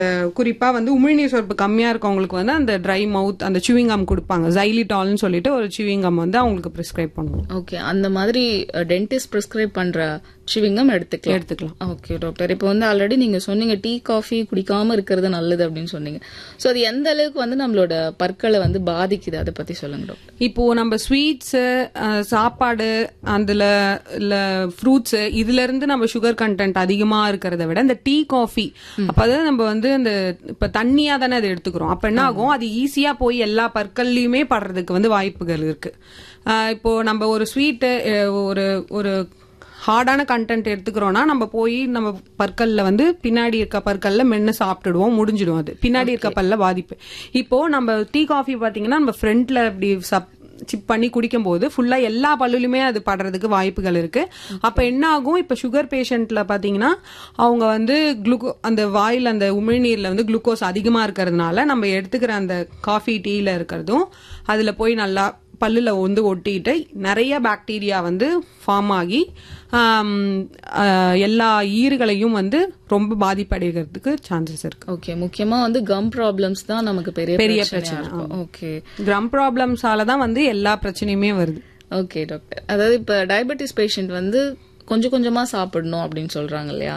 குறிப்பா வந்து உமிழ்நீர் சுரப்பு கம்மியா இருக்கவங்களுக்கு வந்து அந்த ட்ரை மவுத் அந்த சிவிங்கம் கொடுப்பாங்க ஜைலிட்டால்னு சொல்லிட்டு ஒரு சிவிங்கம் வந்து அவங்களுக்கு ப்ரிஸ்கிரைப் பண்ணுவோம் ஓகே அந்த மாதிரி டென்டிஸ்ட் ப்ரிஸ்கிரைப் பண்ற சிவிங்கம் எடுத்துக்கலாம் எடுத்துக்கலாம் ஓகே டாக்டர் இப்போ வந்து ஆல்ரெடி நீங்க சொன்னீங்க டீ காஃபி குடிக்காம இருக்கிறது நல்லது அப்படின்னு சொன்னீங்க சோ அது எந்த அளவுக்கு வந்து நம்மளோட பற்களை வந்து பாதிக்குது அதை பத்தி சொல்லுங்க டாக்டர் இப்போ நம்ம ஸ்வீட்ஸ் சாப்பாடு அதுல இல்ல ஃப்ரூட்ஸ் இதுல இருந்து நம்ம சுகர் கண்டென்ட் அதிகமா இருக்கிறத விட இந்த டீ காஃபி அப்பதான் நம்ம வந்து அந்த இப்ப தண்ணியா தானே அதை எடுத்துக்கிறோம் அப்ப என்ன ஆகும் அது ஈஸியா போய் எல்லா பற்கள்லயுமே படுறதுக்கு வந்து வாய்ப்புகள் இருக்கு அஹ் இப்போ நம்ம ஒரு ஸ்வீட்டு ஒரு ஒரு ஹார்டான கண்டென்ட் எடுத்துக்கிறோம்னா நம்ம போய் நம்ம பற்கல்ல வந்து பின்னாடி இருக்க பற்கல்ல மென்னு சாப்பிட்டுடுவோம் முடிஞ்சிடும் அது பின்னாடி இருக்க பல்ல பாதிப்பு இப்போ நம்ம டீ காஃபி பாத்தீங்கன்னா நம்ம ஃப்ரண்ட்ல இப்படி சப் சிப் பண்ணி குடிக்கும் போது ஃபுல்லா எல்லா பல்லுலுமே அது படுறதுக்கு வாய்ப்புகள் இருக்கு அப்ப என்ன ஆகும் இப்ப சுகர் பேஷண்ட்ல பாத்தீங்கன்னா அவங்க வந்து குளுக்கோ அந்த வாயில் அந்த உமிழ்நீர்ல வந்து குளுக்கோஸ் அதிகமா இருக்கிறதுனால நம்ம எடுத்துக்கிற அந்த காஃபி டீல இருக்கிறதும் அதுல போய் நல்லா பல்லுல வந்து ஒட்டிட்டு நிறைய பாக்டீரியா வந்து ஃபார்ம் ஆகி ஆம், ஆஹ், எல்லா ஈறுகளையும் வந்து ரொம்ப பாதிப்படைகிறதுக்கு சான்சஸ் இருக்கு ஓகே முக்கியமா வந்து கம் ப்ராப்ளம்ஸ் தான் நமக்கு பெரிய பெரிய பிரச்சனையா பிரச்சனை, இருக்கும் ஓகே க்ரம் ப்ராப்ளம்ஸால தான் வந்து எல்லா பிரச்சனையுமே வருது ஓகே டாக்டர் அதாவது இப்ப டயபெட்டிஸ் பேஷண்ட் வந்து கொஞ்சம் கொஞ்சமா சாப்பிடணும் அப்படின்னு சொல்றாங்க இல்லையா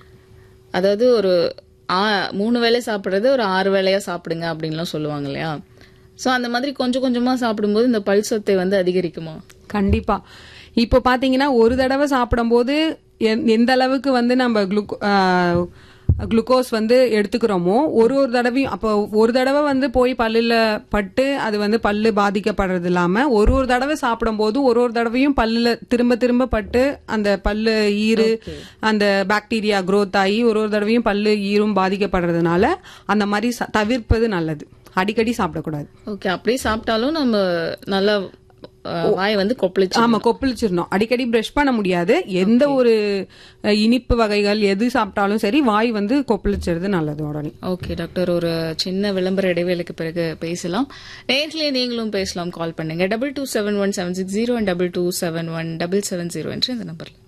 அதாவது ஒரு ஆ- மூணு வேளை சாப்பிடுறது ஒரு ஆறு வேளையா சாப்பிடுங்க அப்படின்லாம் சொல்லுவாங்க இல்லையா சோ அந்த மாதிரி கொஞ்சம் கொஞ்சமா சாப்பிடும்போது இந்த பல் சொத்தை வந்து அதிகரிக்குமா கண்டிப்பா இப்போ பாத்தீங்கன்னா ஒரு தடவை சாப்பிடும்போது எ- எந்த அளவுக்கு வந்து நம்ம குளுக்கோ குளுக்கோஸ் வந்து எடுத்துக்கிறோமோ ஒரு ஒரு தடவையும் அப்போ ஒரு தடவை வந்து போய் பல்லுல பட்டு அது வந்து பல்லு பாதிக்கப்படுறது இல்லாம ஒரு ஒரு தடவை சாப்பிடும்போது ஒரு ஒரு தடவையும் பல்லுல திரும்ப திரும்ப பட்டு அந்த பல்லு ஈறு அந்த பாக்டீரியா growth ஆகி ஒரு ஒரு தடவையும் பல்லு ஈரும் பாதிக்கப்படுறதுனால அந்த மாதிரி ச- தவிர்ப்பது நல்லது அடிக்கடி சாப்பிடக்கூடாது ஓகே அப்படியே சாப்பிட்டாலும் நம்ம நல்லா அஹ், வாய் வந்து கொப்பளிச்சு ஆமா கொப்பளிச்சிடணும் அடிக்கடி பிரஷ் பண்ண முடியாது எந்த ஒரு அஹ், இனிப்பு வகைகள் எது சாப்பிட்டாலும் சரி வாய் வந்து கொப்பளிச்சிடுறது நல்லது உடனே ஓகே டாக்டர் ஒரு சின்ன விளம்பர இடைவேளைக்கு பிறகு பேசலாம் நேர்லயே நீங்களும் பேசலாம் கால் பண்ணுங்க double two seven one seven six zero double two seven one double seven zero என்று இந்த நம்பர்ல